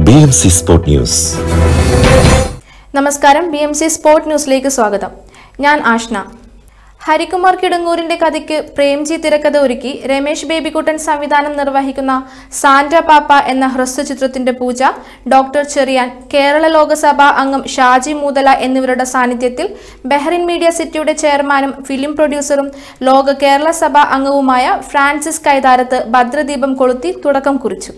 B M C sport news നമസ്കാരം B M C sport ന്യൂസിലേക്ക് സ്വാഗതം ഞാൻ ആഷ്ന ഹരികുമാർ കിടങ്ങൂരിന്റെ കഥയ്ക്ക് പ്രേംജി തിരക്കഥ ഒരുക്കി രമേശ് ബേബിക്കുട്ടൻ സംവിധാനം നിർവഹിക്കുന്ന സാന്റ പാപ്പ എന്ന ഹ്രസ്വചിത്രത്തിന്റെ പൂജ ഡോക്ടർ ചെറിയാൻ കേരള ലോകസഭാ അംഗം ഷാജി മൂതല എന്നിവരുടെ സാന്നിധ്യത്തിൽ ബഹ്റിൻ മീഡിയ സിറ്റിയുടെ ചെയർമാനും ഫിലിം പ്രൊഡ്യൂസറും ലോക കേരള സഭാ അംഗവുമായ ഫ്രാൻസിസ് കൈതാരത്ത് ഭദ്രദീപം കൊളുത്തി തുടക്കം കുറിച്ചു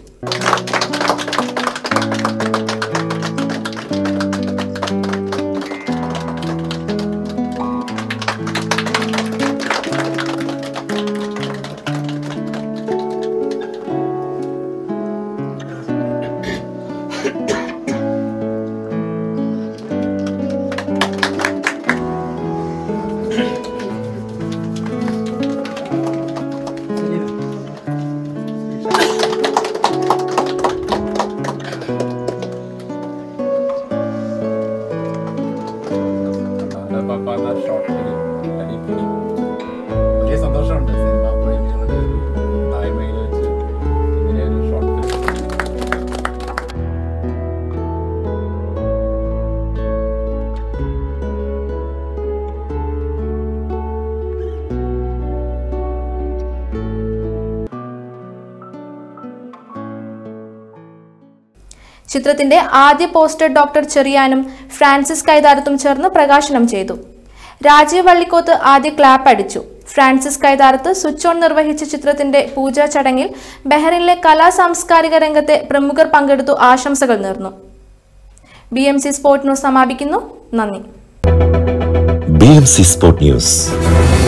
നമ്മുടെ പപ്പ എന്ന ഷോട്ടിൽ അടിപൊളി വലിയ സന്തോഷമുണ്ട് സിനിമാ പ്രേമികളുടെ ഒരു തായ്മയിൽ വെച്ച് ഇങ്ങനെ ഒരു ഷോട്ട് ഫിലിം ചിത്രത്തിന്റെ ആദ്യ പോസ്റ്റർ ഡോക്ടർ ചെറിയാനും ഫ്രാൻസിസ് കൈതാരത്തും ചേർന്ന് പ്രകാശനം ചെയ്തു രാജീവ് വള്ളിക്കോത്ത് ആദ്യ ക്ലാപ്പ് അടിച്ചു ഫ്രാൻസിസ് കൈതാരത്ത് സ്വിച്ച് ഓൺ നിർവഹിച്ച ചിത്രത്തിന്റെ പൂജാ ചടങ്ങിൽ ബഹ്റിനിലെ കലാ സാംസ്കാരിക രംഗത്തെ പ്രമുഖർ പങ്കെടുത്തു ആശംസകൾ നേർന്നു B M C sport news സമാപിക്കുന്നു നന്ദി B M C sport news